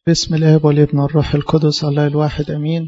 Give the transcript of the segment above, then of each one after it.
بسم الاب والابن والروح القدس الله الواحد امين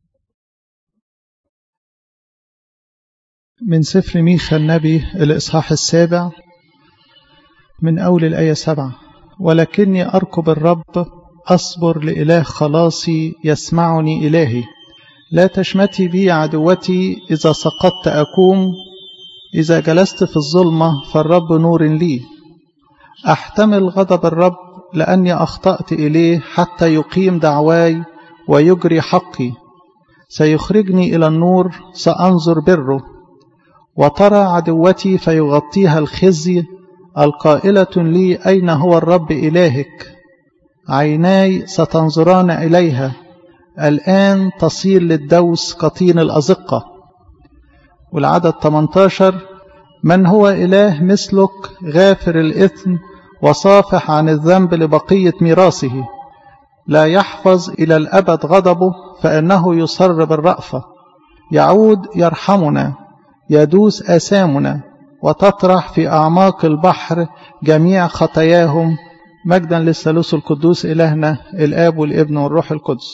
من سفر ميخا النبي الاصحاح السابع من اول الايه سبعه ولكني اركب الرب اصبر لاله خلاصي يسمعني الهي لا تشمتي بي عدوتي اذا سقطت اقوم اذا جلست في الظلمه فالرب نور لي احتمل غضب الرب لأني أخطأت إليه حتى يقيم دعواي ويجري حقي سيخرجني إلى النور سأنظر بره وترى عدوتي فيغطيها الخزي القائلة لي أين هو الرب إلهك عيناي ستنظران إليها الآن تصير للدوس كطين الأزقة والعدد 18 من هو إله مثلك غافر الإثم وصافح عن الذنب لبقية ميراثه لا يحفظ إلى الأبد غضبه فإنه يصر بالرأفة يعود يرحمنا يدوس آثامنا وتطرح في أعماق البحر جميع خطاياهم مجدا للثالوث القدوس إلهنا الآب والابن والروح القدس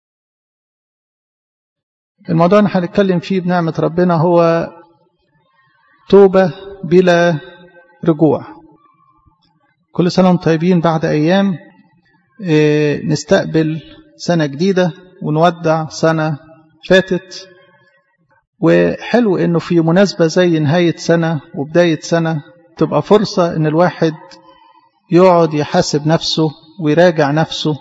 الموضوع اللي هنتكلم فيه بنعمة ربنا هو توبة بلا رجوع كل سنة وانتم طيبين بعد أيام نستقبل سنة جديدة ونودع سنة فاتت وحلو انه في مناسبة زي نهاية سنة وبداية سنة تبقى فرصة ان الواحد يقعد يحاسب نفسه ويراجع نفسه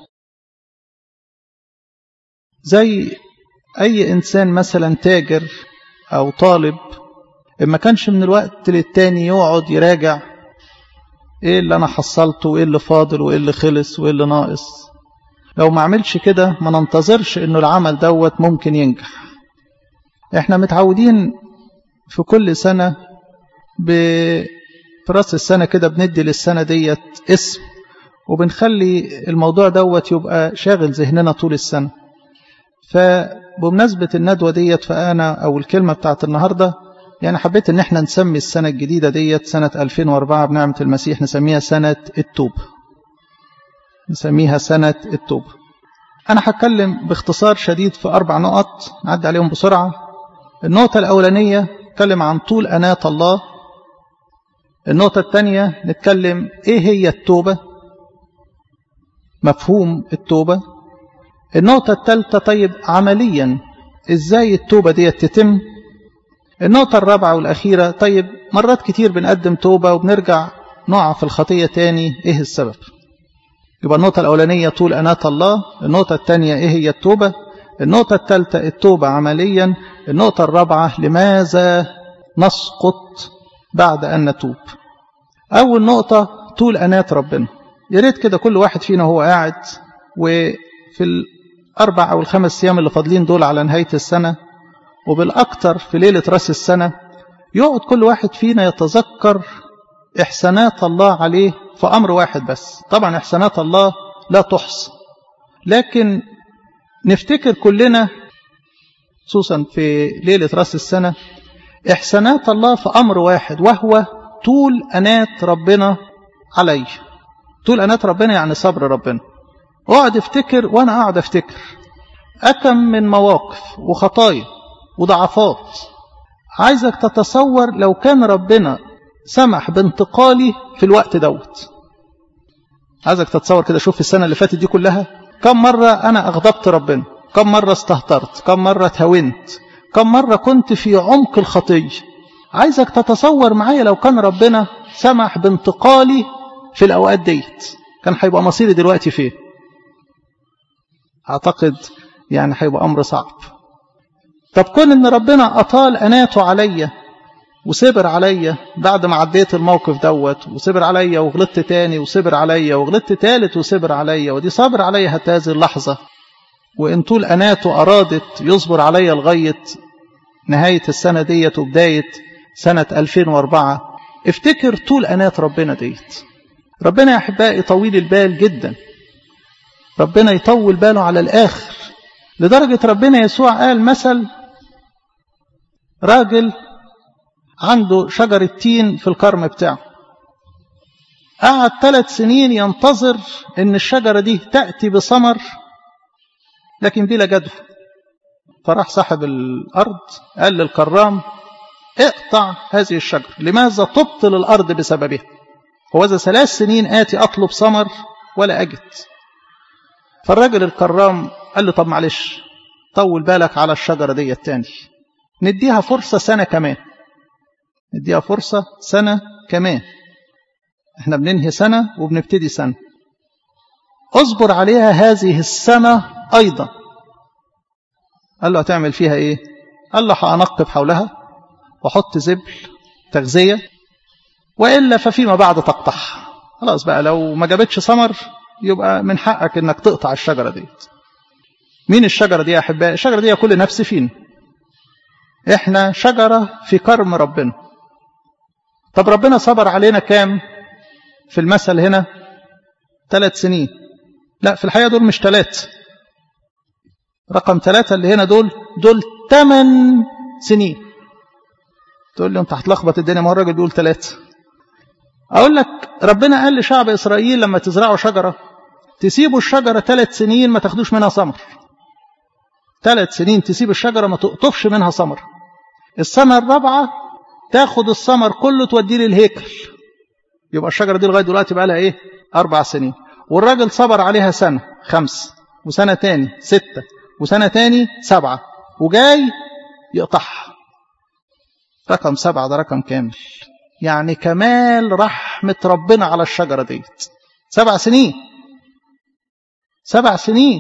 زي اي انسان مثلا تاجر او طالب ما كانش من الوقت للتاني يقعد يراجع ايه اللي انا حصلته وايه اللي فاضل وايه اللي خلص وايه اللي ناقص لو ما عملش كده ما ننتظرش انه العمل دوت ممكن ينجح احنا متعودين في كل سنة في راس السنة كده بندي للسنة ديت اسم وبنخلي الموضوع دوت يبقى شاغل ذهننا طول السنة فبمناسبة الندوة ديت فأنا أو الكلمة بتاعت النهاردة يعني حبيت ان احنا نسمي السنة الجديدة ديت سنة 2004 بنعمة المسيح نسميها سنة التوبة نسميها سنة التوبة انا هتكلم باختصار شديد في اربع نقط نعدي عليهم بسرعة النقطة الاولانية نتكلم عن طول اناة الله النقطة الثانية نتكلم ايه هي التوبة مفهوم التوبة النقطة الثالثة طيب عمليا ازاي التوبة ديت تتم النقطة الرابعة والأخيرة طيب مرات كتير بنقدم توبة وبنرجع نقع في الخطية تاني إيه السبب يبقى النقطة الأولانية طول أناة الله النقطة الثانية إيه هي التوبة النقطة الثالثة التوبة عمليا النقطة الرابعة لماذا نسقط بعد أن نتوب أول نقطة طول أناة ربنا يا ريت كده كل واحد فينا هو قاعد وفي الأربع أو الخمس أيام اللي فاضلين دول على نهاية السنة وبالأكثر في ليلة رأس السنة يقعد كل واحد فينا يتذكر إحسانات الله عليه في أمر واحد بس طبعا إحسانات الله لا تحصى لكن نفتكر كلنا خصوصا في ليلة رأس السنة إحسانات الله في أمر واحد وهو طول أنات ربنا علي طول أنات ربنا يعني صبر ربنا اقعد افتكر وأنا أقعد افتكر أكم من مواقف وخطايا وضعفات عايزك تتصور لو كان ربنا سمح بانتقالي في الوقت دوت عايزك تتصور كده شوف السنة اللي فاتت دي كلها كم مرة أنا أغضبت ربنا كم مرة استهترت كم مرة تهونت كم مرة كنت في عمق الخطية عايزك تتصور معايا لو كان ربنا سمح بانتقالي في الأوقات ديت كان هيبقى مصيري دلوقتي فين أعتقد يعني هيبقى أمر صعب طب كون ان ربنا اطال اناته عليا وصبر عليا بعد ما عديت الموقف دوت وصبر عليا وغلطت تاني وصبر عليا وغلطت تالت وصبر عليا ودي صبر عليا حتى هذه اللحظة وإن طول أناته أرادت يصبر عليا لغاية نهاية السنة ديت وبداية سنة 2004 افتكر طول أنات ربنا ديت ربنا يا أحبائي طويل البال جدا ربنا يطول باله على الآخر لدرجة ربنا يسوع قال مثل راجل عنده شجرة تين في الكرم بتاعه قعد ثلاث سنين ينتظر ان الشجرة دي تأتي بثمر لكن بلا جدوى فراح صاحب الأرض قال للكرام اقطع هذه الشجرة لماذا تبطل الأرض بسببها هو إذا ثلاث سنين آتي أطلب ثمر ولا أجد فالراجل الكرام قال له طب معلش طول بالك على الشجرة دي التاني نديها فرصة سنة كمان نديها فرصة سنة كمان احنا بننهي سنة وبنبتدي سنة اصبر عليها هذه السنة أيضا قال له هتعمل فيها ايه قال له هأنقب حولها وحط زبل تغذية وإلا ففيما بعد تقطعها خلاص بقى لو ما جابتش ثمر يبقى من حقك انك تقطع الشجرة دي مين الشجرة دي يا أحبائي الشجرة دي كل نفس فين احنا شجرة في كرم ربنا طب ربنا صبر علينا كام في المثل هنا ثلاث سنين لا في الحقيقة دول مش ثلاث رقم ثلاثة اللي هنا دول دول ثمان سنين تقول لي انت هتلخبط الدنيا ما هو الراجل بيقول ثلاثة أقول لك ربنا قال لشعب إسرائيل لما تزرعوا شجرة تسيبوا الشجرة ثلاث سنين ما تاخدوش منها ثمر ثلاث سنين تسيب الشجرة ما تقطفش منها ثمر السنة الرابعة تاخد الثمر كله توديه للهيكل يبقى الشجرة دي لغاية دلوقتي بقى لها ايه أربع سنين والراجل صبر عليها سنة خمس وسنة تاني ستة وسنة تاني سبعة وجاي يقطعها رقم سبعة ده رقم كامل يعني كمال رحمة ربنا على الشجرة ديت سبع سنين سبع سنين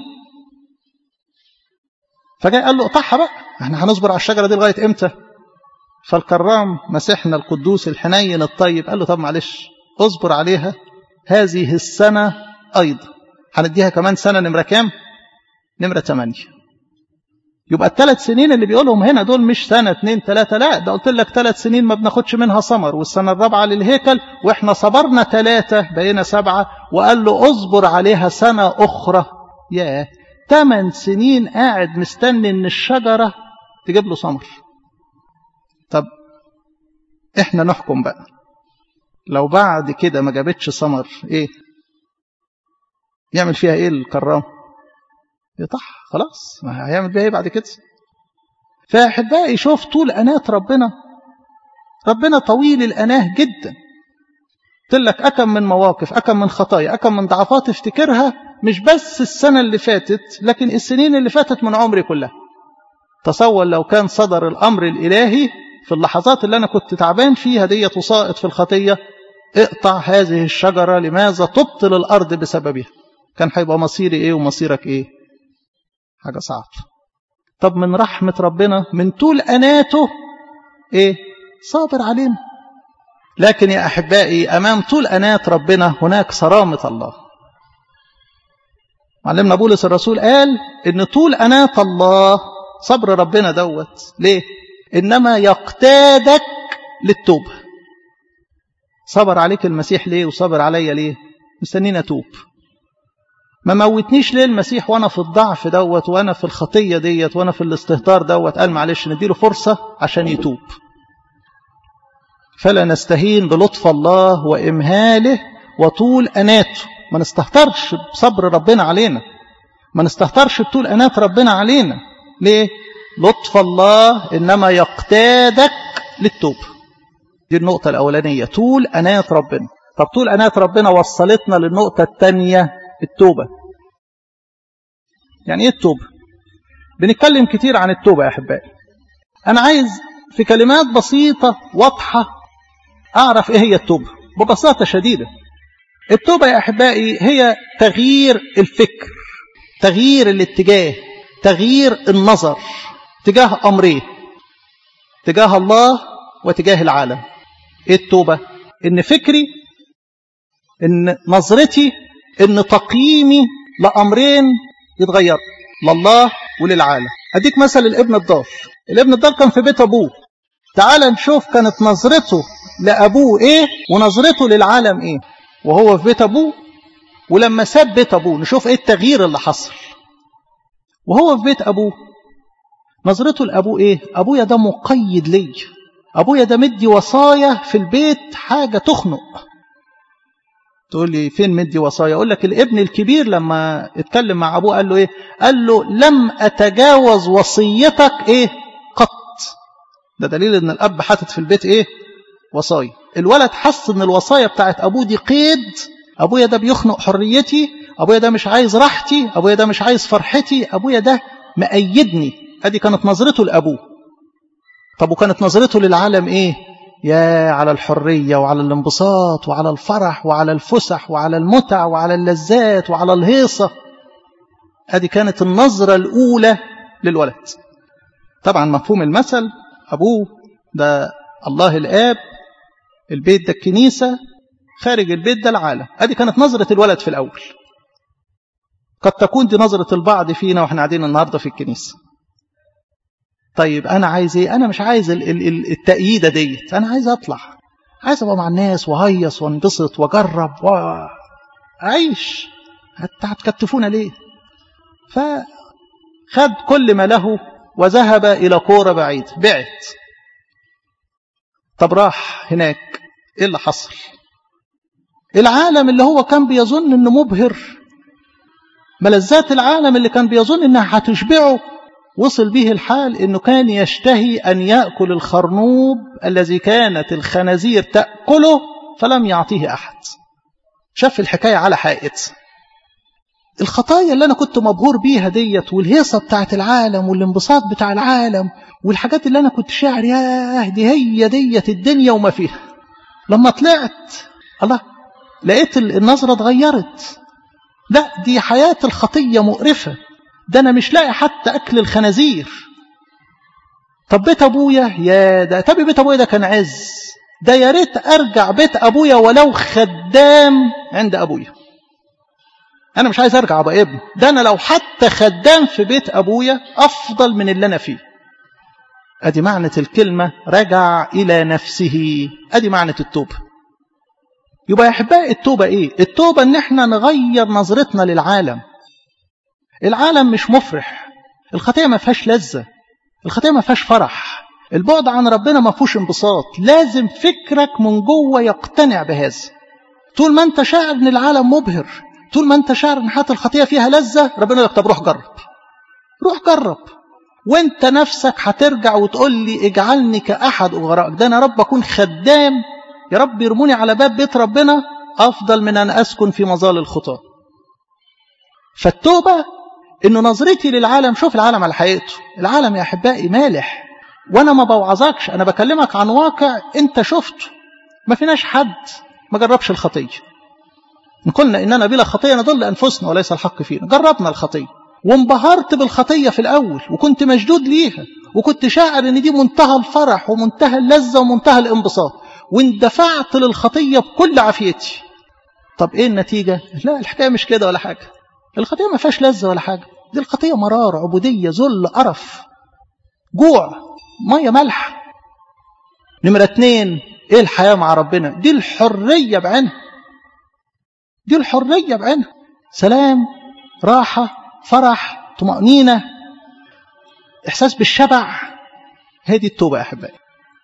فجاء قال له اقطعها بقى احنا هنصبر على الشجرة دي لغاية امتى فالكرام مسيحنا القدوس الحنين الطيب قال له طب معلش اصبر عليها هذه السنة أيضا هنديها كمان سنة نمرة كام نمرة 8 يبقى الثلاث سنين اللي بيقولهم هنا دول مش سنة اتنين تلاتة لا ده قلت لك ثلاث سنين ما بناخدش منها ثمر والسنة الرابعة للهيكل واحنا صبرنا ثلاثة بقينا سبعة وقال له اصبر عليها سنة أخرى ياه ثمان سنين قاعد مستني ان الشجرة تجيب له ثمر طب احنا نحكم بقى لو بعد كده ما جابتش ثمر ايه يعمل فيها ايه الكرام يطح خلاص ما هيعمل بيها ايه بعد كده فاحبائي شوف طول اناه ربنا ربنا طويل الاناه جدا قلت لك اكم من مواقف اكم من خطايا اكم من ضعفات افتكرها مش بس السنه اللي فاتت لكن السنين اللي فاتت من عمري كلها تصور لو كان صدر الامر الالهي في اللحظات اللي انا كنت تعبان فيها ديت وساقط في الخطيه اقطع هذه الشجره لماذا تبطل الارض بسببها كان هيبقى مصيري ايه ومصيرك ايه حاجه صعبه طب من رحمه ربنا من طول اناته ايه صابر علينا لكن يا احبائي امام طول انات ربنا هناك صرامه الله معلمنا بولس الرسول قال ان طول انات الله صبر ربنا دوت ليه انما يقتادك للتوبه صبر عليك المسيح ليه وصبر عليا ليه مستنيني اتوب ما موتنيش ليه المسيح وانا في الضعف دوت وانا في الخطيه ديت وانا في الاستهتار دوت قال معلش نديله فرصه عشان يتوب فلا نستهين بلطف الله وامهاله وطول اناته ما نستهترش بصبر ربنا علينا ما نستهترش بطول انات ربنا علينا ليه لطف الله انما يقتادك للتوبه دي النقطه الاولانيه طول انات ربنا طب طول انات ربنا وصلتنا للنقطه الثانيه التوبة يعني ايه التوبة بنتكلم كتير عن التوبة يا أحبائي أنا عايز في كلمات بسيطة واضحة أعرف إيه هي التوبة ببساطة شديدة التوبة يا أحبائي هي تغيير الفكر تغيير الاتجاه تغيير النظر تجاه أمرين تجاه الله وتجاه العالم إيه التوبة إن فكري إن نظرتي ان تقييمي لامرين يتغير لله وللعالم اديك مثل الابن الضال الابن الضال كان في بيت ابوه تعال نشوف كانت نظرته لابوه ايه ونظرته للعالم ايه وهو في بيت ابوه ولما ساب بيت ابوه نشوف ايه التغيير اللي حصل وهو في بيت ابوه نظرته لابوه ايه ابويا ده مقيد لي ابويا ده مدي وصايا في البيت حاجه تخنق تقول لي فين مدي وصايا اقول لك الابن الكبير لما اتكلم مع ابوه قال له ايه قال له لم اتجاوز وصيتك ايه قط ده دليل ان الاب حاطط في البيت ايه وصايا الولد حس ان الوصايا بتاعت ابوه دي قيد ابويا ده بيخنق حريتي ابويا ده مش عايز راحتي ابويا ده مش عايز فرحتي ابويا ده مأيدني ادي كانت نظرته لابوه طب وكانت نظرته للعالم ايه يا على الحرية وعلى الانبساط وعلى الفرح وعلى الفسح وعلى المتع وعلى اللذات وعلى الهيصة ادي كانت النظرة الاولى للولد طبعا مفهوم المثل ابوه ده الله الاب البيت ده الكنيسة خارج البيت ده العالم ادي كانت نظرة الولد في الاول قد تكون دي نظرة البعض فينا واحنا قاعدين النهاردة في الكنيسة طيب انا عايز ايه انا مش عايز التأييدة ديت انا عايز اطلع عايز ابقى مع الناس وهيص وانبسط واجرب واعيش هتكتفونا ليه فخد كل ما له وذهب الى كوره بعيد بعت طب راح هناك ايه اللي حصل العالم اللي هو كان بيظن انه مبهر ملذات العالم اللي كان بيظن انها هتشبعه وصل به الحال انه كان يشتهي ان ياكل الخرنوب الذي كانت الخنازير تاكله فلم يعطيه احد شاف الحكايه على حقيقتها الخطايا اللي انا كنت مبهور بيها ديت والهيصه بتاعت العالم والانبساط بتاع العالم والحاجات اللي انا كنت شاعر ياه دي هي ديت الدنيا وما فيها لما طلعت الله لقيت النظره اتغيرت لا دي حياه الخطيه مقرفه ده انا مش لاقي حتى اكل الخنازير طب بيت ابويا يا ده طب بيت ابويا ده كان عز ده يا ريت ارجع بيت ابويا ولو خدام عند ابويا انا مش عايز ارجع ابقى ابن ده انا لو حتى خدام في بيت ابويا افضل من اللي انا فيه ادي معنى الكلمه رجع الى نفسه ادي معنى التوبه يبقى يا احبائي التوبه ايه التوبه ان احنا نغير نظرتنا للعالم العالم مش مفرح الخطيه ما فيهاش لذه الخطيه ما فيهاش فرح البعد عن ربنا ما فيهوش انبساط لازم فكرك من جوه يقتنع بهذا طول ما انت شاعر ان العالم مبهر طول ما انت شاعر ان حياه الخطيه فيها لذه ربنا يقول لك طب روح جرب روح جرب وانت نفسك هترجع وتقول لي اجعلني كاحد اغرائك ده انا رب اكون خدام يا رب يرموني على باب بيت ربنا افضل من ان اسكن في مظال الخطاه فالتوبه انه نظرتي للعالم شوف العالم على حقيقته العالم يا احبائي مالح وانا ما بوعظكش انا بكلمك عن واقع انت شفته ما فيناش حد ما جربش الخطيه ان قلنا اننا بلا خطيه نضل انفسنا وليس الحق فينا جربنا الخطيه وانبهرت بالخطيه في الاول وكنت مشدود ليها وكنت شاعر ان دي منتهى الفرح ومنتهى اللذه ومنتهى الانبساط واندفعت للخطيه بكل عافيتي طب ايه النتيجه لا الحكايه مش كده ولا حاجه الخطيه ما فيهاش لذه ولا حاجه دي الخطيه مرار عبوديه ذل قرف جوع ميه ملح نمره اتنين ايه الحياه مع ربنا دي الحريه بعينها دي الحريه بعينها سلام راحه فرح طمانينه احساس بالشبع هي دي التوبه يا احبائي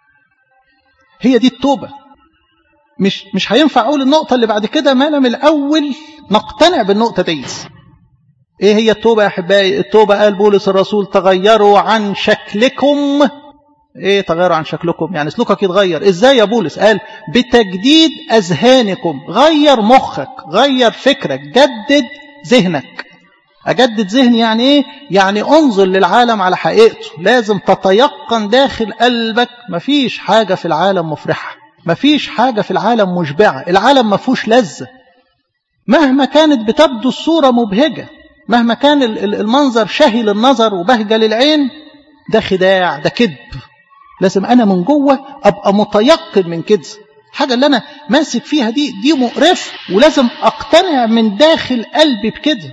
هي دي التوبه مش مش هينفع اقول النقطه اللي بعد كده ما لم الاول نقتنع بالنقطه دي ايه هي التوبه يا احبائي التوبه قال بولس الرسول تغيروا عن شكلكم ايه تغيروا عن شكلكم يعني سلوكك يتغير ازاي يا بولس قال بتجديد اذهانكم غير مخك غير فكرك جدد ذهنك اجدد ذهني يعني ايه يعني انظر للعالم على حقيقته لازم تتيقن داخل قلبك مفيش حاجه في العالم مفرحه مفيش حاجه في العالم مشبعه العالم ما فيهوش لذه مهما كانت بتبدو الصوره مبهجه مهما كان المنظر شهي للنظر وبهجه للعين ده خداع ده كذب لازم انا من جوه ابقى متيقن من كده الحاجه اللي انا ماسك فيها دي دي مقرف ولازم اقتنع من داخل قلبي بكده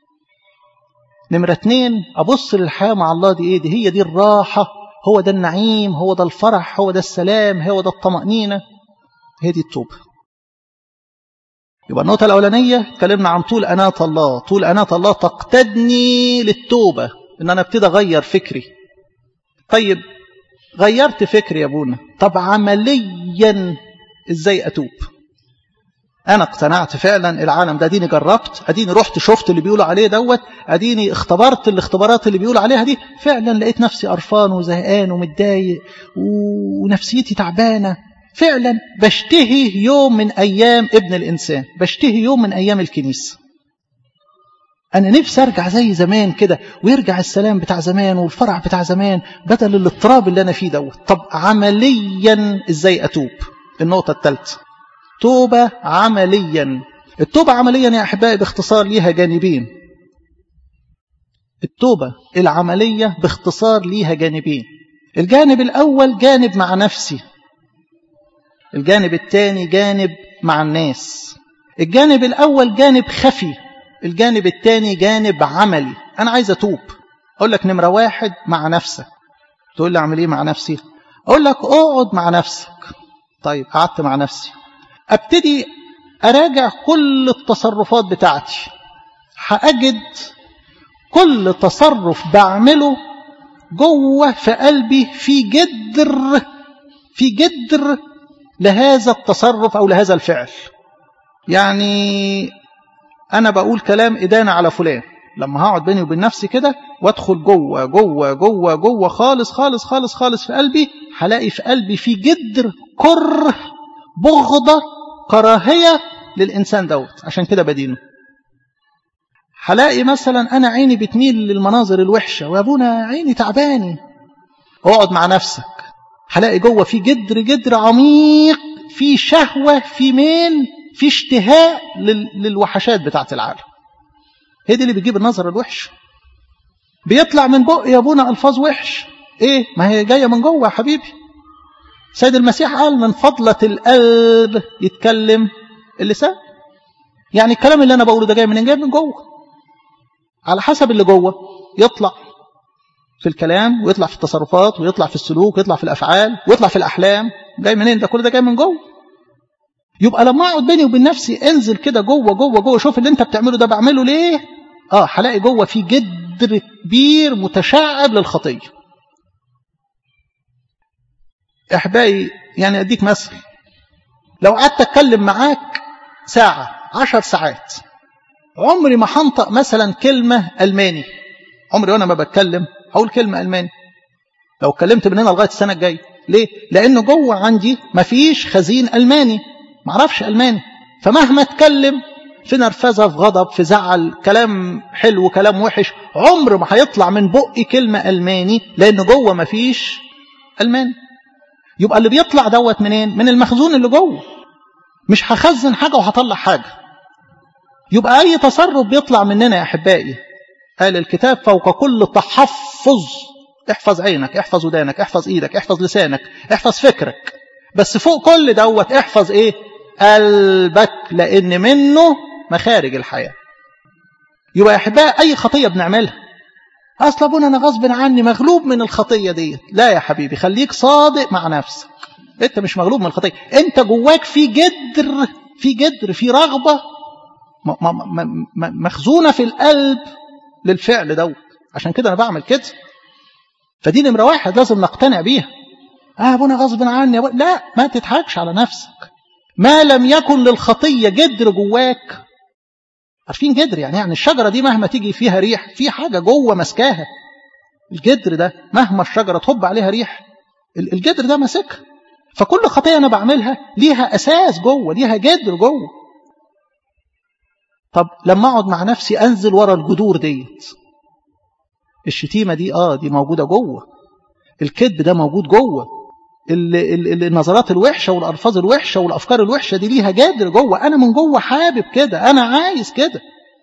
نمرة اتنين أبص للحياة مع الله دي إيه دي هي دي الراحة هو ده النعيم هو ده الفرح هو ده السلام هو ده الطمأنينة هي دي التوبة يبقى النقطة الأولانية اتكلمنا عن طول أناة الله طول أناة الله تقتدني للتوبة إن أنا ابتدي أغير فكري طيب غيرت فكري يا ابونا طب عمليا إزاي أتوب انا اقتنعت فعلا العالم ده اديني جربت اديني رحت شفت اللي بيقولوا عليه دوت اديني اختبرت الاختبارات اللي بيقولوا عليها دي فعلا لقيت نفسي قرفان وزهقان ومتضايق ونفسيتي تعبانه فعلا بشتهي يوم من ايام ابن الانسان بشتهي يوم من ايام الكنيسه انا نفسي ارجع زي زمان كده ويرجع السلام بتاع زمان والفرح بتاع زمان بدل الاضطراب اللي انا فيه دوت طب عمليا ازاي اتوب النقطه الثالثه توبة عمليا التوبة عمليا يا أحبائي باختصار ليها جانبين التوبة العملية باختصار ليها جانبين الجانب الأول جانب مع نفسي الجانب الثاني جانب مع الناس الجانب الأول جانب خفي الجانب الثاني جانب عملي أنا عايز أتوب أقول لك نمرة واحد مع نفسك تقول لي أعمل إيه مع نفسي أقول لك اقعد مع نفسك طيب قعدت مع نفسي ابتدي اراجع كل التصرفات بتاعتي هاجد كل تصرف بعمله جوه في قلبي في جدر في جدر لهذا التصرف او لهذا الفعل يعني انا بقول كلام ادانه على فلان لما هقعد بيني وبين نفسي كده وادخل جوه جوه جوه جوه خالص خالص خالص خالص في قلبي هلاقي في قلبي في جدر كره بغضه كراهية للإنسان دوت عشان كده بدينه هلاقي مثلا أنا عيني بتميل للمناظر الوحشة وأبونا عيني تعباني اقعد مع نفسك هلاقي جوه في جدر جدر عميق في شهوة في ميل في اشتهاء للوحشات بتاعت العالم هي دي اللي بتجيب النظر الوحش بيطلع من بق يا ابونا الفاظ وحش ايه ما هي جايه من جوه يا حبيبي سيد المسيح قال من فضلة القلب يتكلم اللسان يعني الكلام اللي أنا بقوله ده جاي منين جاي من جوه على حسب اللي جوه يطلع في الكلام ويطلع في التصرفات ويطلع في السلوك ويطلع في الأفعال ويطلع في الأحلام جاي منين ده كل ده جاي من جوه يبقى لما اقعد بيني وبين نفسي انزل كده جوه جوه جوه شوف اللي انت بتعمله ده بعمله ليه اه هلاقي جوه في جدر كبير متشعب للخطيه احبائي يعني اديك مثل لو قعدت اتكلم معاك ساعة عشر ساعات عمري ما هنطق مثلا كلمة ألماني عمري وأنا ما بتكلم هقول كلمة ألماني لو اتكلمت من هنا لغاية السنة الجاية ليه؟ لأنه جوه عندي مفيش خزين ألماني معرفش ألماني فمهما اتكلم في نرفزة في غضب في زعل كلام حلو كلام وحش عمر ما هيطلع من بقي كلمة ألماني لأنه جوه مفيش ألماني يبقى اللي بيطلع دوت منين من المخزون اللي جوه مش هخزن حاجة وهطلع حاجة يبقى أي تصرف بيطلع مننا يا أحبائي قال الكتاب فوق كل تحفظ احفظ عينك احفظ ودانك احفظ ايدك احفظ لسانك احفظ فكرك بس فوق كل دوت احفظ ايه قلبك لان منه مخارج الحياة يبقى يا احبائي اي خطية بنعملها اصل ابونا انا غصب عني مغلوب من الخطية ديت لا يا حبيبي خليك صادق مع نفسك انت مش مغلوب من الخطية انت جواك في جدر في جدر في رغبة مخزونة في القلب للفعل دوت عشان كده انا بعمل كده فدي نمرة واحد لازم نقتنع بيها اه ابونا غصب عني أبونا. لا ما تضحكش على نفسك ما لم يكن للخطية جدر جواك عارفين جدر يعني يعني الشجرة دي مهما تيجي فيها ريح في حاجة جوه ماسكاها الجدر ده مهما الشجرة تهب عليها ريح الجدر ده ماسكها فكل خطية أنا بعملها ليها أساس جوه ليها جدر جوه طب لما أقعد مع نفسي أنزل ورا الجذور ديت الشتيمة دي آه دي موجودة جوه الكذب ده موجود جوه النظرات الوحشة والألفاظ الوحشة والأفكار الوحشة دي ليها جدر جوه أنا من جوه حابب كده أنا عايز كده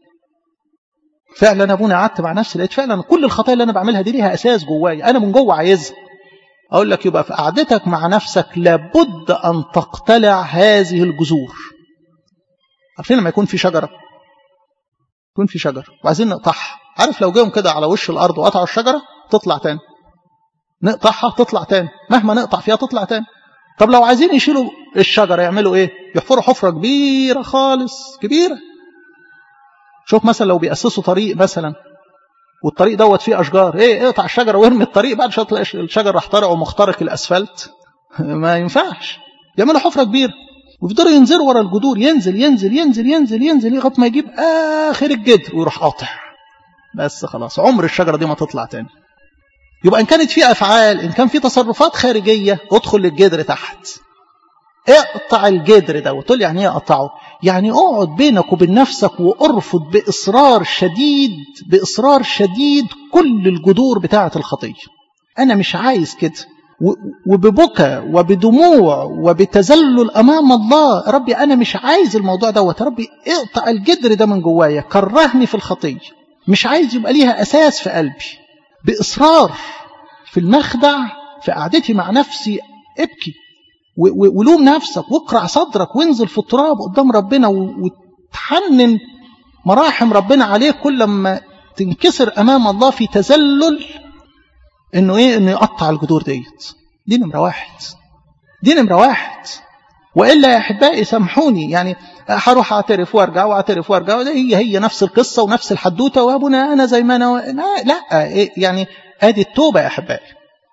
فعلا أبونا قعدت مع نفسي لقيت فعلا كل الخطايا اللي أنا بعملها دي ليها أساس جواي أنا من جوه عايزها أقول لك يبقى في قعدتك مع نفسك لابد أن تقتلع هذه الجذور عارفين لما يكون في شجرة يكون في شجرة وعايزين نقطعها عارف لو جيهم كده على وش الأرض وقطعوا الشجرة تطلع تاني نقطعها تطلع تاني مهما نقطع فيها تطلع تاني طب لو عايزين يشيلوا الشجرة يعملوا ايه يحفروا حفرة كبيرة خالص كبيرة شوف مثلا لو بيأسسوا طريق مثلا والطريق دوت فيه أشجار ايه اقطع الشجرة وارمي الطريق بعد شوية تلاقي الشجر راح طالع ومخترق الأسفلت ما ينفعش يعملوا حفرة كبيرة ويفضلوا ينزلوا ورا الجذور ينزل ينزل ينزل ينزل ينزل لغايه ما يجيب اخر الجدر ويروح قاطع بس خلاص عمر الشجره دي ما تطلع تاني يبقى ان كانت في افعال ان كان في تصرفات خارجيه ادخل للجدر تحت اقطع الجدر ده وتقول يعني ايه اقطعه يعني اقعد بينك وبين نفسك وارفض باصرار شديد باصرار شديد كل الجذور بتاعه الخطيه انا مش عايز كده وببكى وبدموع وبتذلل امام الله ربي انا مش عايز الموضوع دوت ربي اقطع الجدر ده من جوايا كرهني في الخطيه مش عايز يبقى ليها اساس في قلبي باصرار في المخدع في قعدتي مع نفسي ابكي ولوم نفسك واقرع صدرك وانزل في التراب قدام ربنا وتحنن مراحم ربنا عليك كل ما تنكسر امام الله في تذلل انه ايه انه يقطع الجذور ديت دي نمره واحد دي نمره واحد والا يا احبائي سامحوني يعني هروح اعترف وارجع واعترف وارجع هي هي نفس القصه ونفس الحدوته وابونا انا زي ما انا لا إيه يعني ادي التوبه يا احبائي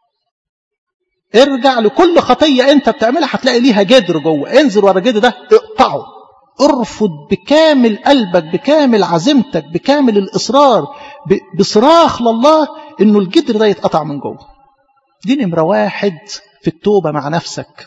ارجع لكل خطيه انت بتعملها هتلاقي ليها جدر جوه انزل ورا الجدر ده اقطعه ارفض بكامل قلبك بكامل عزيمتك بكامل الاصرار بصراخ لله انه الجدر ده يتقطع من جوه دي نمره واحد في التوبه مع نفسك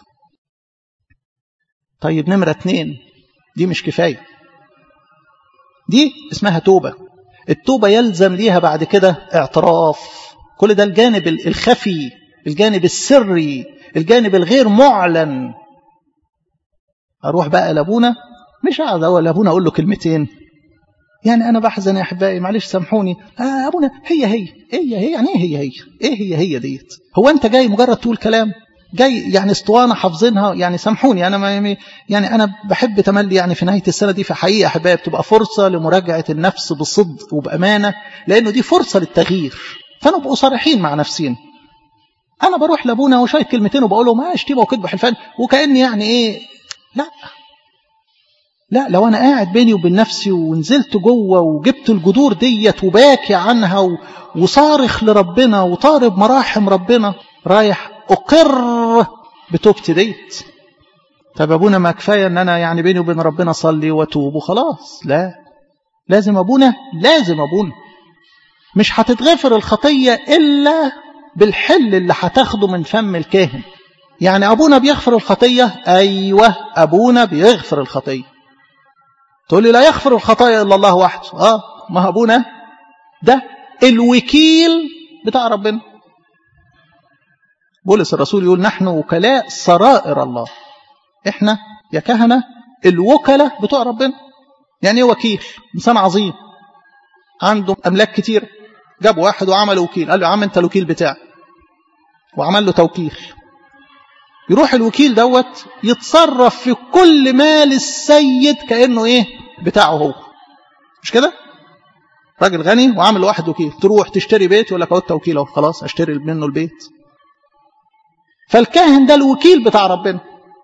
طيب نمره اتنين دي مش كفايه دي اسمها توبه التوبه يلزم ليها بعد كده اعتراف كل ده الجانب الخفي الجانب السري الجانب الغير معلن اروح بقى لابونا مش قاعد اقول لابونا اقول له كلمتين يعني انا بحزن يا احبائي معلش سامحوني آه ابونا هي هي هي هي يعني ايه هي هي ايه هي هي ديت هو انت جاي مجرد تقول كلام جاي يعني اسطوانه حافظينها يعني سامحوني انا ما يعني انا بحب تملي يعني في نهايه السنه دي في حقيقه احبائي بتبقى فرصه لمراجعه النفس بصدق وبامانه لانه دي فرصه للتغيير فنبقوا صريحين مع نفسنا انا بروح لابونا وشايف كلمتين وبقول له ما شتيمه وكذب حلفان وكاني يعني ايه لا لا لو انا قاعد بيني وبين نفسي ونزلت جوه وجبت الجذور ديت وباكي عنها وصارخ لربنا وطارب مراحم ربنا رايح اقر بتوبتي ديت طب ابونا ما كفايه ان انا يعني بيني وبين ربنا اصلي واتوب وخلاص لا لازم ابونا لازم ابونا مش هتتغفر الخطيه الا بالحل اللي هتاخده من فم الكاهن يعني ابونا بيغفر الخطيه ايوه ابونا بيغفر الخطيه تقول لي لا يغفر الخطايا الا الله وحده اه ما ابونا ده الوكيل بتاع ربنا بولس الرسول يقول نحن وكلاء سرائر الله احنا يا كهنه الوكلاء بتوع ربنا يعني ايه وكيل انسان عظيم عنده املاك كتير جاب واحد وعمل وكيل قال له يا عم انت الوكيل بتاعي وعمل له توكيل يروح الوكيل دوت يتصرف في كل مال السيد كانه ايه بتاعه هو مش كده راجل غني وعامل واحد وكيل تروح تشتري بيت يقول لك اهو التوكيل اهو خلاص اشتري منه البيت فالكاهن ده الوكيل بتاع ربنا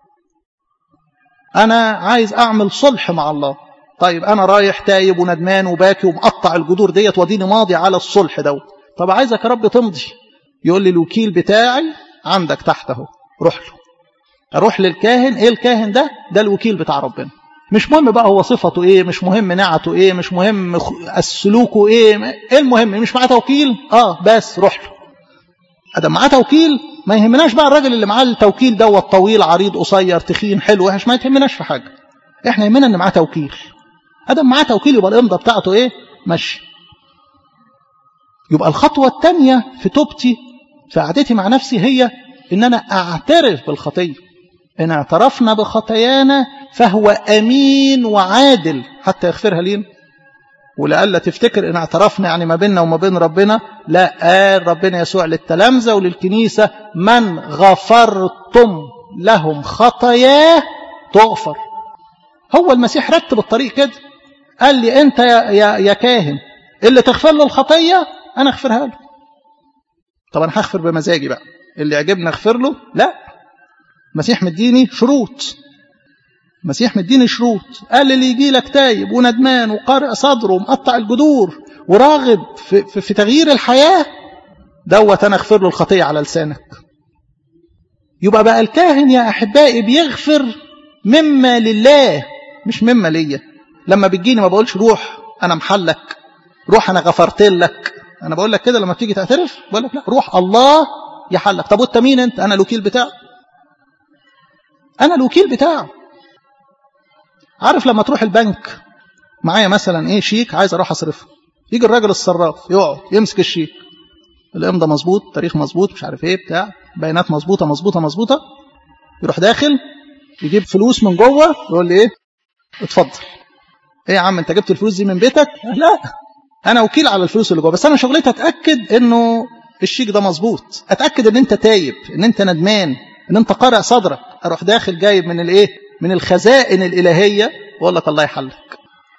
انا عايز اعمل صلح مع الله طيب انا رايح تايب وندمان وباكي ومقطع الجذور ديت واديني ماضي على الصلح دوت طب عايزك يا رب تمضي يقول لي الوكيل بتاعي عندك تحت اهو روح له اروح للكاهن ايه الكاهن ده ده الوكيل بتاع ربنا مش مهم بقى هو صفته ايه مش مهم نعته ايه مش مهم سلوكه ايه ايه المهم مش معاه توكيل اه بس روح له ادم معاه توكيل ما يهمناش بقى الراجل اللي معاه التوكيل دوت طويل عريض قصير تخين حلو وحش ما يهمناش في حاجه احنا يهمنا ان معاه توكيل ادم معاه توكيل يبقى الامضه بتاعته ايه ماشي يبقى الخطوه الثانيه في توبتي في قعدتي مع نفسي هي ان انا اعترف بالخطيه ان اعترفنا بخطايانا فهو امين وعادل حتى يغفرها لينا ولألا تفتكر ان اعترفنا يعني ما بيننا وما بين ربنا لا قال ربنا يسوع للتلامذة وللكنيسة من غفرتم لهم خطاياه تغفر هو المسيح رتب الطريق كده قال لي انت يا, يا, يا كاهن اللي تغفر له الخطية انا اغفرها له طب انا هغفر بمزاجي بقى اللي يعجبني اغفر له لا المسيح مديني شروط المسيح مديني شروط قال اللي يجي لك تايب وندمان وقارئ صدره ومقطع الجذور وراغب في, في, في تغيير الحياة دوت أنا أغفر له الخطية على لسانك يبقى بقى الكاهن يا أحبائي بيغفر مما لله مش مما ليا لما بتجيني ما بقولش روح انا محلك روح انا غفرت لك انا بقول لك كده لما بتيجي تعترف بقول لك لا روح الله يحلك طب وانت مين انت انا الوكيل بتاعه انا الوكيل بتاعه عارف لما تروح البنك معايا مثلا ايه شيك عايز اروح اصرفه يجي الراجل الصراف يقعد يمسك الشيك الامضه مظبوط تاريخ مظبوط مش عارف ايه بتاع بيانات مظبوطه مظبوطه مظبوطه يروح داخل يجيب فلوس من جوه يقول لي ايه اتفضل ايه يا عم انت جبت الفلوس دي من بيتك لا انا وكيل على الفلوس اللي جوه بس انا شغلتي اتاكد انه الشيك ده مظبوط اتاكد ان انت تايب ان انت ندمان ان انت قارع صدرك اروح داخل جايب من الايه من الخزائن الالهيه واقول لك الله يحلك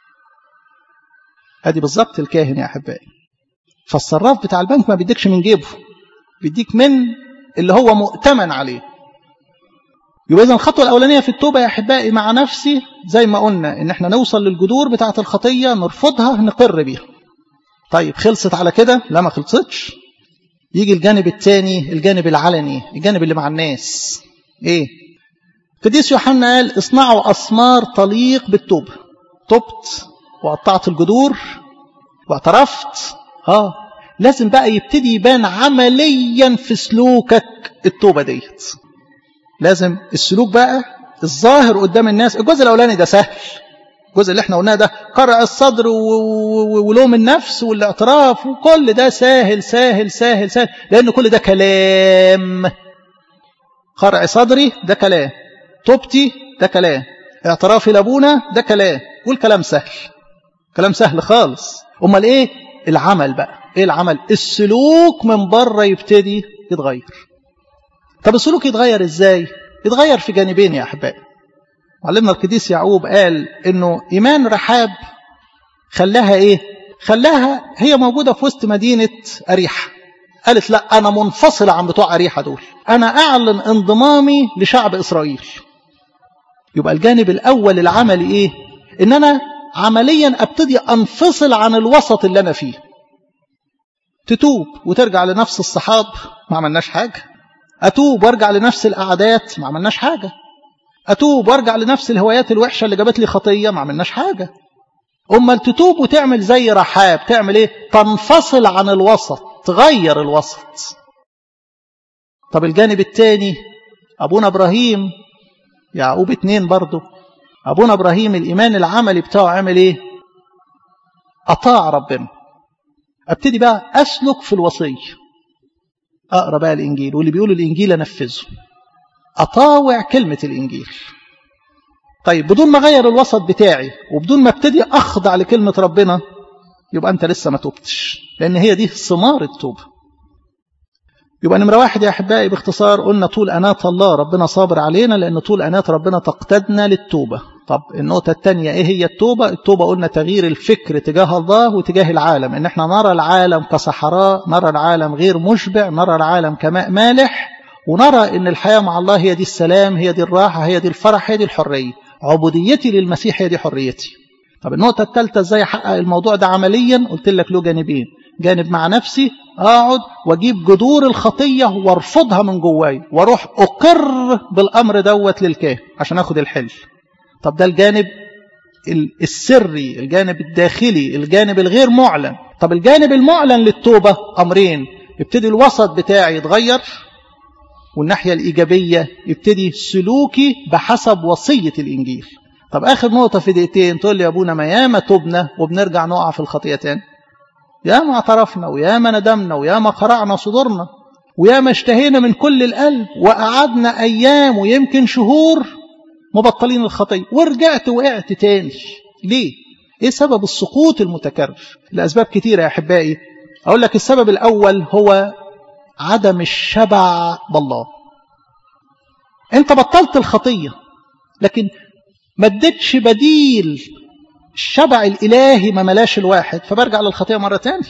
ادي بالظبط الكاهن يا احبائي فالصراف بتاع البنك ما بيديكش من جيبه بيديك من اللي هو مؤتمن عليه يبقى اذا الخطوه الاولانيه في التوبه يا احبائي مع نفسي زي ما قلنا ان احنا نوصل للجذور بتاعه الخطيه نرفضها نقر بيها طيب خلصت على كده لا ما خلصتش يجي الجانب الثاني الجانب العلني الجانب اللي مع الناس ايه قديس يوحنا قال اصنعوا اسمار تليق بالتوبه تبت وقطعت الجذور واعترفت اه لازم بقى يبتدي يبان عمليا في سلوكك التوبه ديت لازم السلوك بقى الظاهر قدام الناس الجزء الاولاني ده سهل الجزء اللي احنا قلناه ده قرع الصدر ولوم النفس والاعتراف وكل ده سهل سهل سهل سهل لان كل ده كلام قرع صدري ده كلام توبتي ده كلام اعترافي لابونا ده كلام والكلام سهل كلام سهل خالص امال ايه العمل بقى ايه العمل السلوك من بره يبتدي يتغير طب السلوك يتغير ازاي يتغير في جانبين يا احبائي معلمنا القديس يعقوب قال انه ايمان رحاب خلاها ايه خلاها هي موجودة في وسط مدينة أريحة قالت لا أنا منفصلة عن بتوع أريحة دول أنا أعلن انضمامي لشعب إسرائيل يبقى الجانب الأول العملي إيه إن أنا عمليا أبتدي أنفصل عن الوسط اللي أنا فيه تتوب وترجع لنفس الصحاب ما عملناش حاجة أتوب وارجع لنفس القعدات ما عملناش حاجة أتوب وارجع لنفس الهوايات الوحشة اللي جابت لي خطية ما عملناش حاجة أمال تتوب وتعمل زي رحاب تعمل إيه تنفصل عن الوسط تغير الوسط طب الجانب الثاني أبونا إبراهيم يعقوب اتنين برضه أبونا إبراهيم الإيمان العملي بتاعه عمل إيه أطاع ربنا أبتدي بقى أسلك في الوصية أقرأ بقى الإنجيل واللي بيقول الإنجيل أنفذه أطاوع كلمة الإنجيل طيب بدون ما أغير الوسط بتاعي وبدون ما ابتدي أخضع لكلمة ربنا يبقى أنت لسه ما توبتش لأن هي دي ثمار التوبة يبقى نمرة واحد يا أحبائي باختصار قلنا طول أنات الله ربنا صابر علينا لأن طول أنات ربنا تقتدنا للتوبة طب النقطة الثانية إيه هي التوبة التوبة قلنا تغيير الفكر تجاه الله وتجاه العالم إن احنا نرى العالم كصحراء نرى العالم غير مشبع نرى العالم كماء مالح ونرى ان الحياة مع الله هي دي السلام هي دي الراحة هي دي الفرح هي دي الحرية عبوديتي للمسيح هي دي حريتي طب النقطة الثالثة ازاي احقق الموضوع ده عمليا قلت لك له جانبين جانب مع نفسي اقعد واجيب جذور الخطية وارفضها من جواي واروح اقر بالامر دوت للكاهن عشان اخد الحل طب ده الجانب السري الجانب الداخلي الجانب الغير معلن طب الجانب المعلن للتوبة امرين يبتدي الوسط بتاعي يتغير والناحية الإيجابية يبتدي سلوكي بحسب وصية الإنجيل طب آخر نقطة في دقيقتين تقول لي يا أبونا ما ياما تبنا وبنرجع نقع في الخطية تاني ياما اعترفنا وياما ندمنا وياما قرعنا صدورنا وياما اشتهينا من كل القلب وقعدنا أيام ويمكن شهور مبطلين الخطية ورجعت وقعت تاني ليه؟ ايه سبب السقوط المتكرر لأسباب كتيرة يا أحبائي أقول لك السبب الأول هو عدم الشبع بالله انت بطلت الخطية لكن ما اديتش بديل الشبع الإلهي ما ملاش الواحد فبرجع للخطية مرة تاني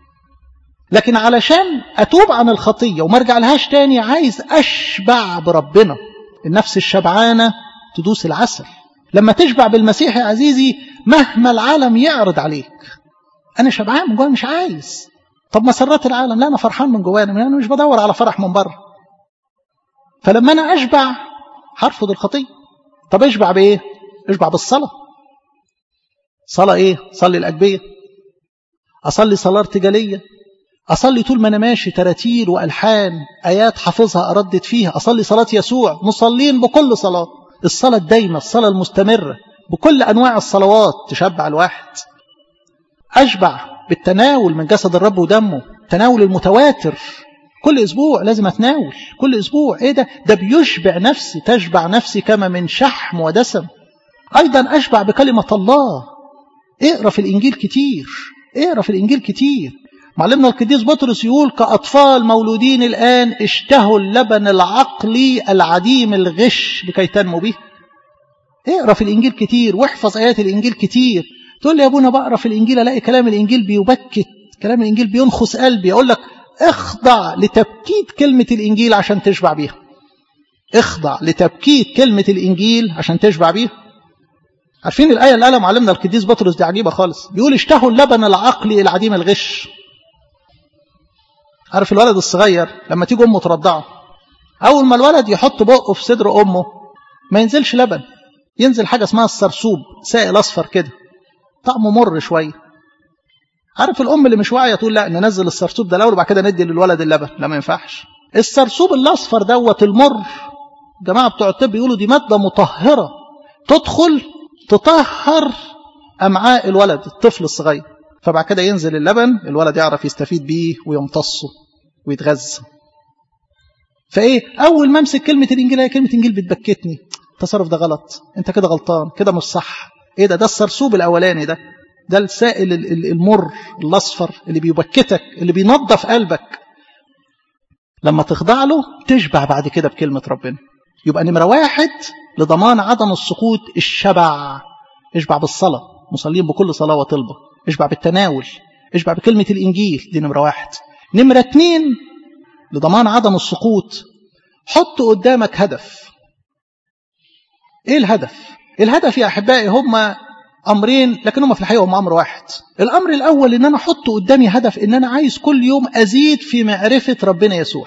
لكن علشان أتوب عن الخطية وما ارجع لهاش تاني عايز أشبع بربنا النفس الشبعانة تدوس العسل لما تشبع بالمسيح يا عزيزي مهما العالم يعرض عليك أنا شبعان من جوايا مش عايز طب مسرات العالم لا أنا فرحان من جوايا أنا مش بدور على فرح من بره فلما أنا أشبع هرفض الخطية طب اشبع بايه اشبع بالصلاه صلاه ايه صلي الاجبيه اصلي صلاه ارتجاليه اصلي طول ما انا ماشي تراتيل والحان ايات حافظها اردد فيها اصلي صلاه يسوع مصلين بكل صلاه الصلاه الدايمه الصلاه المستمره بكل انواع الصلوات تشبع الواحد اشبع بالتناول من جسد الرب ودمه تناول المتواتر كل اسبوع لازم اتناول كل اسبوع ايه ده ده بيشبع نفسي تشبع نفسي كما من شحم ودسم ايضا اشبع بكلمه الله اقرا في الانجيل كتير اقرا في الانجيل كتير معلمنا القديس بطرس يقول كاطفال مولودين الان اشتهوا اللبن العقلي العديم الغش لكي تنمو به اقرا في الانجيل كتير واحفظ ايات الانجيل كتير تقول لي يا ابونا بقرا في الانجيل الاقي كلام الانجيل بيبكت كلام الانجيل بينخس قلبي اقول لك اخضع لتبكيت كلمة الإنجيل عشان تشبع بيها اخضع لتبكيت كلمة الإنجيل عشان تشبع بيها عارفين الآية اللي قالها معلمنا القديس بطرس دي عجيبة خالص بيقول اشتهوا اللبن العقلي العديم الغش عارف الولد الصغير لما تيجي أمه ترضعه أول ما الولد يحط بقه في صدر أمه ما ينزلش لبن ينزل حاجة اسمها السرسوب سائل أصفر كده طعمه مر شوية عارف الام اللي مش واعيه تقول لا ننزل السرسوب ده الاول وبعد كده ندي للولد اللبن لا ما ينفعش السرسوب الاصفر دوت المر جماعه بتوع الطب يقولوا دي ماده مطهره تدخل تطهر امعاء الولد الطفل الصغير فبعد كده ينزل اللبن الولد يعرف يستفيد بيه ويمتصه ويتغذى فايه اول ما امسك كلمه الانجيل هي كلمه انجيل بتبكتني التصرف ده غلط انت كده غلطان كده مش صح ايه ده ده السرسوب الاولاني ده ده السائل المر الاصفر اللي بيبكتك اللي بينظف قلبك لما تخضع له تشبع بعد كده بكلمة ربنا يبقى نمرة واحد لضمان عدم السقوط الشبع اشبع بالصلاة مصلين بكل صلاة وطلبة اشبع بالتناول اشبع بكلمة الإنجيل دي نمرة واحد نمرة اتنين لضمان عدم السقوط حط قدامك هدف ايه الهدف الهدف يا احبائي هم امرين لكن هم في الحقيقه هم امر واحد الامر الاول ان انا احط قدامي هدف ان انا عايز كل يوم ازيد في معرفه ربنا يسوع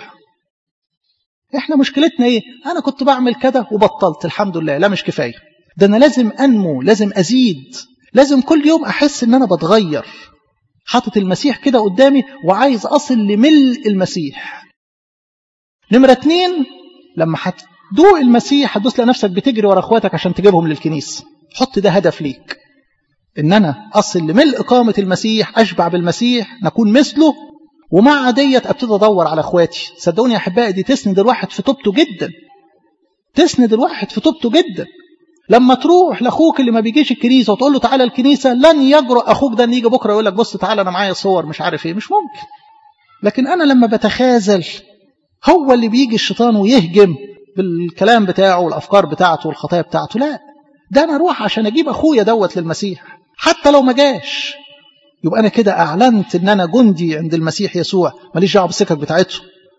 احنا مشكلتنا ايه انا كنت بعمل كده وبطلت الحمد لله لا مش كفايه ده انا لازم انمو لازم ازيد لازم كل يوم احس ان انا بتغير حاطط المسيح كده قدامي وعايز اصل لملء المسيح نمره اتنين لما هتدوق المسيح هتدوس لنفسك بتجري ورا اخواتك عشان تجيبهم للكنيسه حط ده هدف ليك ان انا اصل لملء قامة المسيح اشبع بالمسيح نكون مثله ومع ديت ابتدي ادور على اخواتي صدقوني يا احبائي دي تسند الواحد في توبته جدا تسند الواحد في توبته جدا لما تروح لاخوك اللي ما بيجيش الكنيسه وتقول له تعالى الكنيسه لن يجرؤ اخوك ده ان يجي بكره يقول لك بص تعالى انا معايا صور مش عارف ايه مش ممكن لكن انا لما بتخاذل هو اللي بيجي الشيطان ويهجم بالكلام بتاعه والافكار بتاعته والخطايا بتاعته لا ده انا اروح عشان اجيب اخويا دوت للمسيح حتى لو ما جاش يبقى انا كده اعلنت ان انا جندي عند المسيح يسوع ماليش دعوه بالسكك بتاعته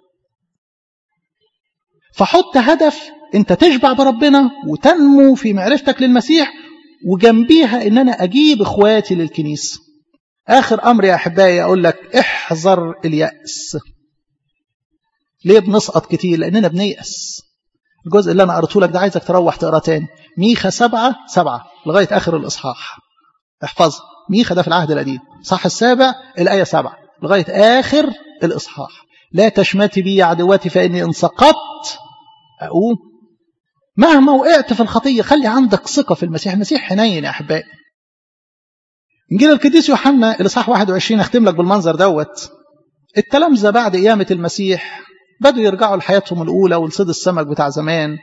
فحط هدف انت تشبع بربنا وتنمو في معرفتك للمسيح وجنبيها ان انا اجيب اخواتي للكنيسه اخر امر يا احبائي اقول لك احذر الياس ليه بنسقط كتير لاننا بنيأس الجزء اللي انا قريته لك ده عايزك تروح تقرا تاني ميخا سبعة سبعة لغاية آخر الإصحاح احفظ ميخا ده في العهد القديم صح السابع الآية سبعة لغاية آخر الإصحاح لا تشمتي بي عدواتي فإني إن سقطت أقوم مهما وقعت في الخطية خلي عندك ثقة في المسيح المسيح حنين يا أحبائي إنجيل القديس يوحنا الإصحاح 21 أختم لك بالمنظر دوت التلامذة بعد قيامة المسيح بدوا يرجعوا لحياتهم الأولى ولصيد السمك بتاع زمان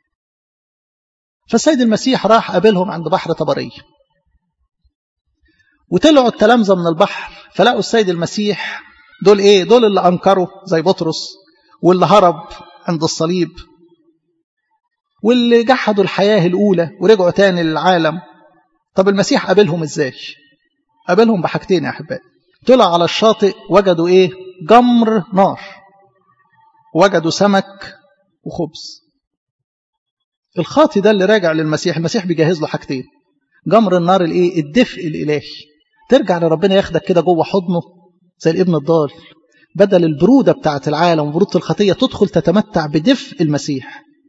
فالسيد المسيح راح قابلهم عند بحر طبرية وطلعوا التلامذة من البحر فلقوا السيد المسيح دول ايه دول اللي انكروا زي بطرس واللي هرب عند الصليب واللي جحدوا الحياة الأولى ورجعوا تاني للعالم طب المسيح قابلهم ازاي قابلهم بحاجتين يا أحبائي طلع على الشاطئ وجدوا ايه جمر نار وجدوا سمك وخبز الخاطي ده اللي راجع للمسيح المسيح بيجهز له حاجتين جمر النار الايه الدفء الالهي ترجع لربنا ياخدك كده جوه حضنه زي الابن الضال بدل البروده بتاعه العالم وبروده الخطيه تدخل تتمتع بدفء المسيح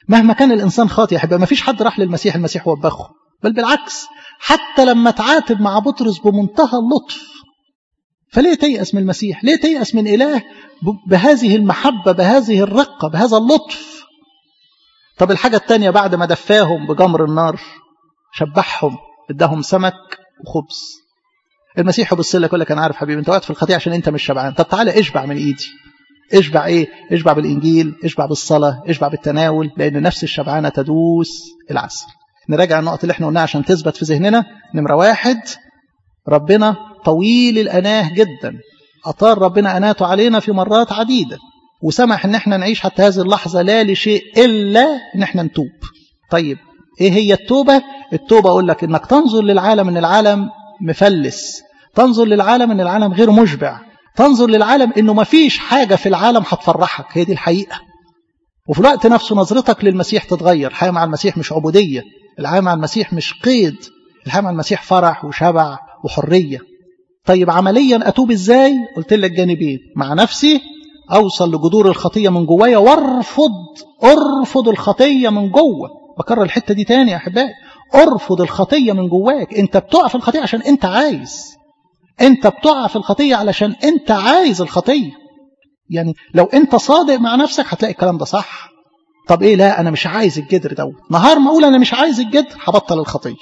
مهما كان الإنسان خاطئ يا ما فيش حد راح للمسيح المسيح وبخه بل بالعكس حتى لما تعاتب مع بطرس بمنتهى اللطف فليه تيأس من المسيح ليه تيأس من إله بهذه المحبة بهذه الرقة بهذا اللطف طب الحاجة التانية بعد ما دفاهم بجمر النار شبعهم اداهم سمك وخبز المسيح يبص لك يقول لك انا عارف حبيبي انت واقف في الخطيئه عشان انت مش شبعان طب تعالى اشبع من ايدي اشبع ايه اشبع بالانجيل اشبع بالصلاه اشبع بالتناول لان نفس الشبعانه تدوس العسل نراجع النقط اللي احنا قلناها عشان تثبت في ذهننا نمره واحد ربنا طويل الاناه جدا اطار ربنا اناته علينا في مرات عديده وسمح ان احنا نعيش حتى هذه اللحظه لا لشيء الا ان احنا نتوب طيب ايه هي التوبه التوبه اقول لك انك تنظر للعالم ان العالم مفلس تنظر للعالم ان العالم غير مشبع تنظر للعالم انه ما فيش حاجه في العالم هتفرحك هي دي الحقيقه وفي الوقت نفسه نظرتك للمسيح تتغير الحياه مع المسيح مش عبوديه الحياه مع المسيح مش قيد الحياه مع المسيح فرح وشبع وحريه طيب عمليا اتوب ازاي قلت لك جانبين مع نفسي اوصل لجذور الخطيه من جوايا وارفض ارفض الخطيه من جوه بكرر الحته دي تاني يا احبائي ارفض الخطيه من جواك انت بتقع في الخطيه عشان انت عايز انت بتقع في الخطيه علشان انت عايز الخطيه يعني لو انت صادق مع نفسك هتلاقي الكلام ده صح طب ايه لا انا مش عايز الجدر دوت نهار ما اقول انا مش عايز الجدر هبطل الخطيه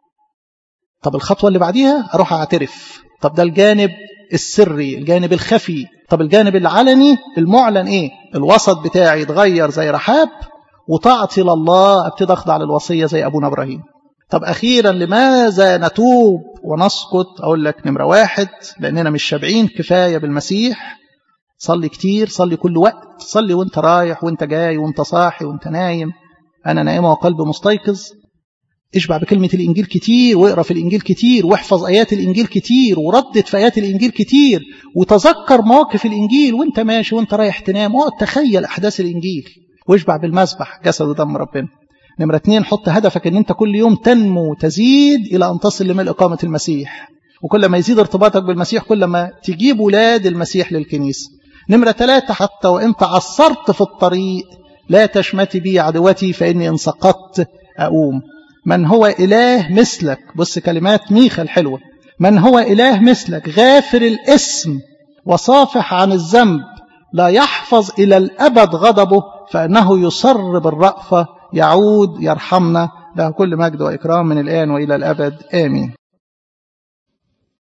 طب الخطوه اللي بعديها اروح اعترف طب ده الجانب السري الجانب الخفي طب الجانب العلني المعلن ايه الوسط بتاعي يتغير زي رحاب وطاعتي لله ابتدي اخضع للوصيه زي ابونا ابراهيم طب اخيرا لماذا نتوب ونسقط اقول لك نمره واحد لاننا مش شابعين كفايه بالمسيح صلي كتير صلي كل وقت صلي وانت رايح وانت جاي وانت صاحي وانت نايم انا نائمه وقلبي مستيقظ اشبع بكلمة الإنجيل كتير واقرأ في الإنجيل كتير واحفظ آيات الإنجيل كتير وردد في آيات الإنجيل كتير وتذكر مواقف الإنجيل وانت ماشي وانت رايح تنام اقعد تخيل أحداث الإنجيل واشبع بالمسبح جسد ودم ربنا نمرة اتنين حط هدفك ان انت كل يوم تنمو تزيد الى ان تصل لملء قامة المسيح وكل ما يزيد ارتباطك بالمسيح كل ما تجيب ولاد المسيح للكنيسة نمرة ثلاثة حتى وإن تعثرت في الطريق لا تشمتي بي عدوتي فإني إن سقطت أقوم من هو إله مثلك بص كلمات ميخا الحلوة من هو إله مثلك غافر الاسم وصافح عن الذنب لا يحفظ إلى الأبد غضبه فإنه يصر بالرأفة يعود يرحمنا له كل مجد وإكرام من الآن وإلى الأبد آمين